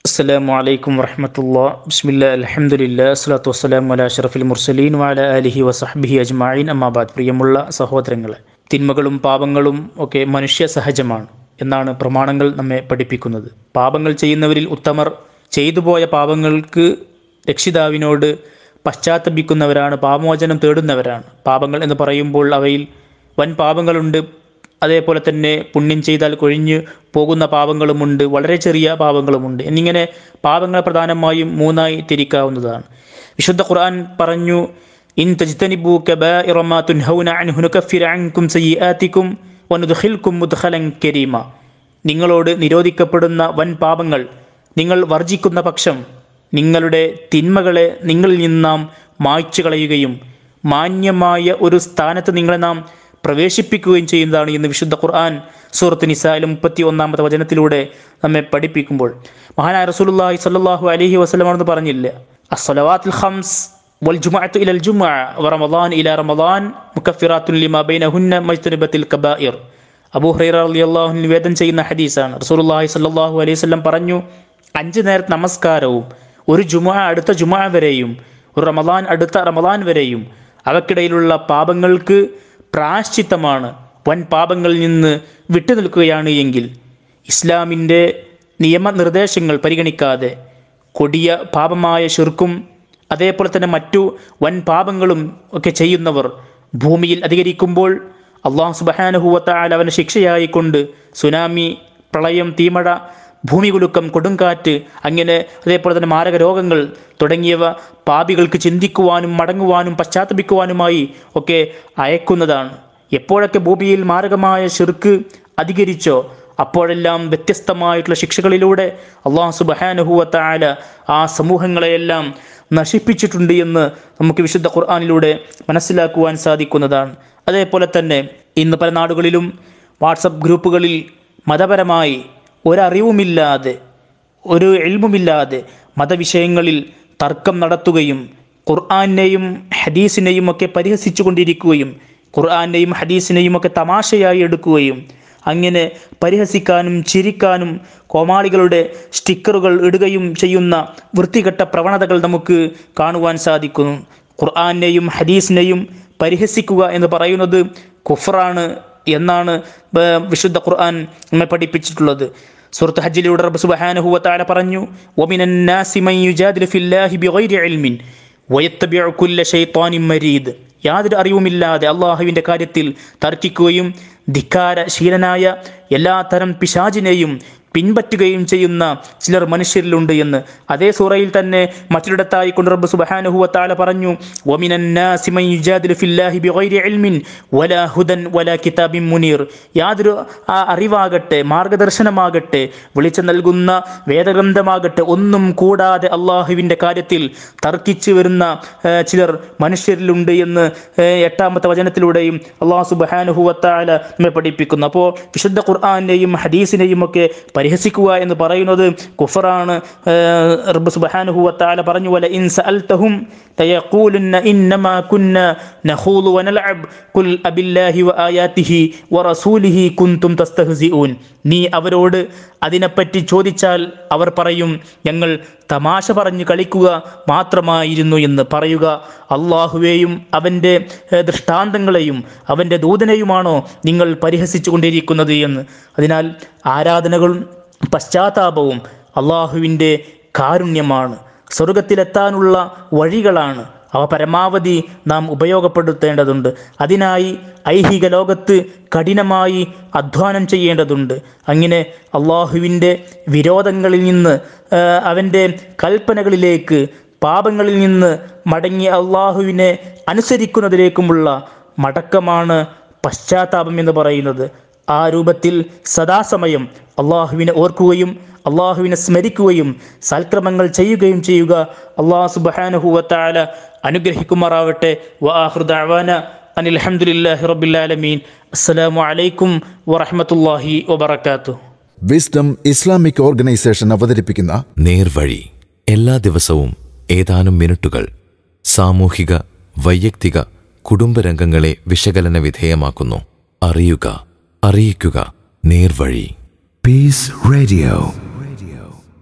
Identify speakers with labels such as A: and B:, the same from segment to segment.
A: السلام عليكم ورحمة الله بسم الله الحمد لله الصلاة والسلام على أشرف المرسلين وعلى آله وصحبه أجمعين أما بعد പ്രിയമുള്ള സഹോദരങ്ങളെ തിന്മകളും പാപങ്ങളും ഒക്കെ മനുഷ്യ സഹജമാണ് എന്നാണ് പ്രമാണങ്ങൾ നമ്മെ പഠിപ്പിക്കുന്നത് പാപങ്ങൾ ചെയ്യുന്നവരിൽ ഉത്തമർ ചെയ്തു പോയ പാപങ്ങൾക്ക് രക്ഷിതാവിനോട് പശ്ചാത്തപിക്കുന്നവരാണ് പാപമോചനം തേടുന്നവരാണ് പാപങ്ങൾ എന്ന് പറയുമ്പോൾ അവയിൽ വൻ പാപങ്ങളുണ്ട് അതേപോലെ തന്നെ പുണ്യം ചെയ്താൽ കൊഴിഞ്ഞു പോകുന്ന പാപങ്ങളുമുണ്ട് വളരെ ചെറിയ പാപങ്ങളുമുണ്ട് എന്നിങ്ങനെ പാപങ്ങൾ പ്രധാനമായും മൂന്നായി തിരിക്കാവുന്നതാണ് വിശുദ്ധ ഖുർആൻ പറഞ്ഞു ഇൻ തജ്തനിബു കബാഇറ മാ തുൻഹൗന അൻഹു നുകഫിർ അൻകും സയ്യിആതികും വനുദ്ഖിൽകും മുദ്ഖലൻ കരീമ നിങ്ങളോട് നിരോധിക്കപ്പെടുന്ന വൻ പാപങ്ങൾ നിങ്ങൾ വർജിക്കുന്ന പക്ഷം നിങ്ങളുടെ തിന്മകളെ നിങ്ങളിൽ നിന്ന് നാം മായ്ച്ചു കളയുകയും മാന്യമായ ഒരു സ്ഥാനത്ത് നിങ്ങളെ നാം പ്രവേശിപ്പിക്കുകയും ചെയ്യുന്നതാണ് എന്ന് വിശുദ്ധ ഖുർആൻ സൂറത്ത് നിസായിലെ മുപ്പത്തി ഒന്നാമത്തെ വചനത്തിലൂടെ നമ്മെ പഠിപ്പിക്കുമ്പോൾ മഹാനായ റസൂലുള്ളാഹി സ്വല്ലല്ലാഹു അലൈഹി വസല്ലം എന്ന് പറഞ്ഞില്ല അസ്സലവാത്തുൽ ഖംസ് വൽ ജുമുഅത്തു ഇലൽ ജുമുഅ വറമളാൻ ഇലാ റമളാൻ മുകഫിറാത്തുൻ ലിമാ ബൈനഹുന്ന മജ്തനിബത്തിൽ കബായിർ അബൂ ഹുറൈറ റളിയല്ലാഹു അൻഹു നിവേദനം ചെയ്യുന്ന ഹദീസാണ് റസൂലുള്ളാഹി സ്വല്ലല്ലാഹു അലൈഹി വസല്ലം പറഞ്ഞു അഞ്ച് നേരത്തെ നമസ്കാരവും ഒരു ജുമുഅ അടുത്ത ജുമുഅ വരെയും ഒരു റമളാൻ അടുത്ത റമളാൻ വരെയും അവക്കിടയിലുള്ള പാപങ്ങൾക്ക് പ്രാശ്ചിത്തമാണ് വൻ പാപങ്ങളിൽ നിന്ന് വിട്ടുനിൽക്കുകയാണ് എങ്കിൽ ഇസ്ലാമിൻ്റെ നിയമനിർദ്ദേശങ്ങൾ പരിഗണിക്കാതെ കൊടിയ പാപമായ ഷിർക്കും അതേപോലെ തന്നെ മറ്റു വൻ പാപങ്ങളും ഒക്കെ ചെയ്യുന്നവർ ഭൂമിയിൽ അധികരിക്കുമ്പോൾ അള്ളാഹു സുബഹാനുഹൂവത്താൽ അവന് ശിക്ഷയായിക്കൊണ്ട് സുനാമി പ്രളയം തീമഴ ഭൂമികുലുക്കം കൊടുങ്കാറ്റ് അങ്ങനെ അതേപോലെ തന്നെ മാരക രോഗങ്ങൾ തുടങ്ങിയവ പാപികൾക്ക് ചിന്തിക്കുവാനും മടങ്ങുവാനും പശ്ചാത്തപിക്കുവാനുമായി ഒക്കെ അയക്കുന്നതാണ് എപ്പോഴൊക്കെ ഭൂമിയിൽ മാരകമായ ഷിർക്ക് അധികരിച്ചോ അപ്പോഴെല്ലാം വ്യത്യസ്തമായിട്ടുള്ള ശിക്ഷകളിലൂടെ അള്ളാഹു സുബഹാനുഹൂവത്തായ ആ സമൂഹങ്ങളെയെല്ലാം നശിപ്പിച്ചിട്ടുണ്ട് എന്ന് നമുക്ക് വിശുദ്ധ ഖുർആാനിലൂടെ മനസ്സിലാക്കുവാൻ സാധിക്കുന്നതാണ് അതേപോലെ തന്നെ ഇന്ന് പല നാടുകളിലും വാട്സപ്പ് ഗ്രൂപ്പുകളിൽ മതപരമായി ഒരറിവുമില്ലാതെ ഒരു എൽമുമില്ലാതെ മതവിഷയങ്ങളിൽ തർക്കം നടത്തുകയും ഖുർആാനെയും ഹദീസിനെയും ഒക്കെ പരിഹസിച്ചു കൊണ്ടിരിക്കുകയും ഖുർആാനെയും ഹദീസിനെയും ഒക്കെ തമാശയായി എടുക്കുകയും അങ്ങനെ പരിഹസിക്കാനും ചിരിക്കാനും കോമാളികളുടെ സ്റ്റിക്കറുകൾ ഇടുകയും ചെയ്യുന്ന വൃത്തികെട്ട പ്രവണതകൾ നമുക്ക് കാണുവാൻ സാധിക്കുന്നു ഖുർആാനെയും ഹദീസിനെയും പരിഹസിക്കുക എന്ന് പറയുന്നത് കുഫറാണ് എന്നാണ് വിശുദ്ധ ഖുർആൻ നമ്മെ പഠിപ്പിച്ചിട്ടുള്ളത് സൂറത്ത് ഹജ്ജിലൂടെ റബ്ബ് സുബ്ഹാനഹു വതആല പറഞ്ഞു വമിനൻ നാസി മൻ യുജാദിലു ഫില്ലാഹി ബിഗൈരി ഇൽമിൻ വയത്തബിഉ കുല്ല ശൈത്താനിൻ മരീദ് യാതൊരു അറിവുമില്ലാതെ അള്ളാഹുവിൻ്റെ കാര്യത്തിൽ തർക്കിക്കുകയും ധിക്കാരശീലനായ എല്ലാത്തരം പിശാചിനെയും പിൻപറ്റുകയും ചെയ്യുന്ന ചിലർ മനുഷ്യരിലുണ്ട് എന്ന് അതേ സൂറയിൽ തന്നെ മറ്റൊരിടത്തായി കൊണ്ട് റബ്ബ് സുബ്ഹാനഹു വതആല പറഞ്ഞു വമിനന്നാസി മൻ യുജാദിലു ഫില്ലാഹി ബിഗൈരി ഇൽമിൻ വലാ ഹുദൻ വലാ കിതാബിൻ മുനീർ യാതൊരു ആ അറിവാകട്ടെ മാർഗദർശനമാകട്ടെ വിളിച്ചു നൽകുന്ന വേദഗ്രന്ഥമാകട്ടെ ഒന്നും കൂടാതെ അള്ളാഹുവിൻ്റെ കാര്യത്തിൽ തർക്കിച്ചു വരുന്ന ചിലർ മനുഷ്യരിലുണ്ട് എന്ന് എട്ടാമത്തെ വചനത്തിലൂടെയും അള്ളാഹു സുബ്ഹാനഹു വതആല നമ്മെ പഠിപ്പിക്കുന്നു അപ്പോൾ വിശുദ്ധ ഖുർആാനെയും ഹദീസിനെയും ഒക്കെ പരിഹസിക്കുക എന്ന് പറയുന്നത് കുഫറാണ് റബ്ബ് സുബ്ഹാനഹു വതആല പറഞ്ഞു വല ഇൻ സഅൽതഹും ലയഖൂലുന്ന ഇന്നമാ കുന്ന നഖൂലു വനൽഅബ് ഖുൽ അബില്ലാഹി വആയാതിഹി വറസൂലിഹി കുൻതും തസ്തഹ്സിഊൻ നീ അവരോട് അതിനെപ്പറ്റി ചോദിച്ചാൽ അവർ പറയും ഞങ്ങൾ തമാശ പറഞ്ഞു കളിക്കുക മാത്രമായിരുന്നു എന്ന് പറയുക അള്ളാഹുവേയും അവൻ്റെ ദൃഷ്ടാന്തങ്ങളെയും അവൻ്റെ ദൂതനെയുമാണോ നിങ്ങൾ പരിഹസിച്ചു കൊണ്ടിരിക്കുന്നത് എന്ന് അതിനാൽ ആരാധനകളും പശ്ചാത്താപവും അള്ളാഹുവിൻ്റെ കാരുണ്യമാണ് സ്വർഗത്തിലെത്താനുള്ള വഴികളാണ് അവ പരമാവധി നാം ഉപയോഗപ്പെടുത്തേണ്ടതുണ്ട് അതിനായി ഐഹിക ലോകത്ത് കഠിനമായി അധ്വാനം ചെയ്യേണ്ടതുണ്ട് അങ്ങനെ അള്ളാഹുവിൻ്റെ വിരോധങ്ങളിൽ നിന്ന് അവൻ്റെ കൽപ്പനകളിലേക്ക് പാപങ്ങളിൽ നിന്ന് മടങ്ങി അള്ളാഹുവിനെ അനുസരിക്കുന്നതിലേക്കുമുള്ള മടക്കമാണ് പശ്ചാത്താപം എന്ന് പറയുന്നത് ആ രൂപത്തിൽ സദാസമയം അള്ളാഹുവിനെ ഓർക്കുകയും അള്ളാഹുവിനെ സ്മരിക്കുകയും സൽക്രമങ്ങൾ ചെയ്യുകയും ചെയ്യുക അള്ളാഹു സുബാനുഹുവത്താല അനുഗ്രഹിക്കുമാറാവട്ടെ വാഹൃദാന അനിൽ അഹമ്മദില്ലാഹി റബ്ബിലാലമീൻ അസ്സലാമു അലൈക്കും വറഹമത്തല്ലാഹി വബർക്കാത്തു
B: വിസ്ഡം ഇസ്ലാമിക് ഓർഗനൈസേഷൻ അവതരിപ്പിക്കുന്ന
C: നേർവഴി എല്ലാ ദിവസവും ഏതാനും മിനിറ്റുകൾ സാമൂഹിക വൈയക്തിക കുടുംബരംഗങ്ങളെ വിശകലന വിധേയമാക്കുന്നു അറിയുക അറിയിക്കുക നേർവഴി
D: Peace Radio.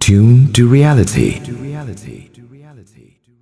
D: Tune to reality.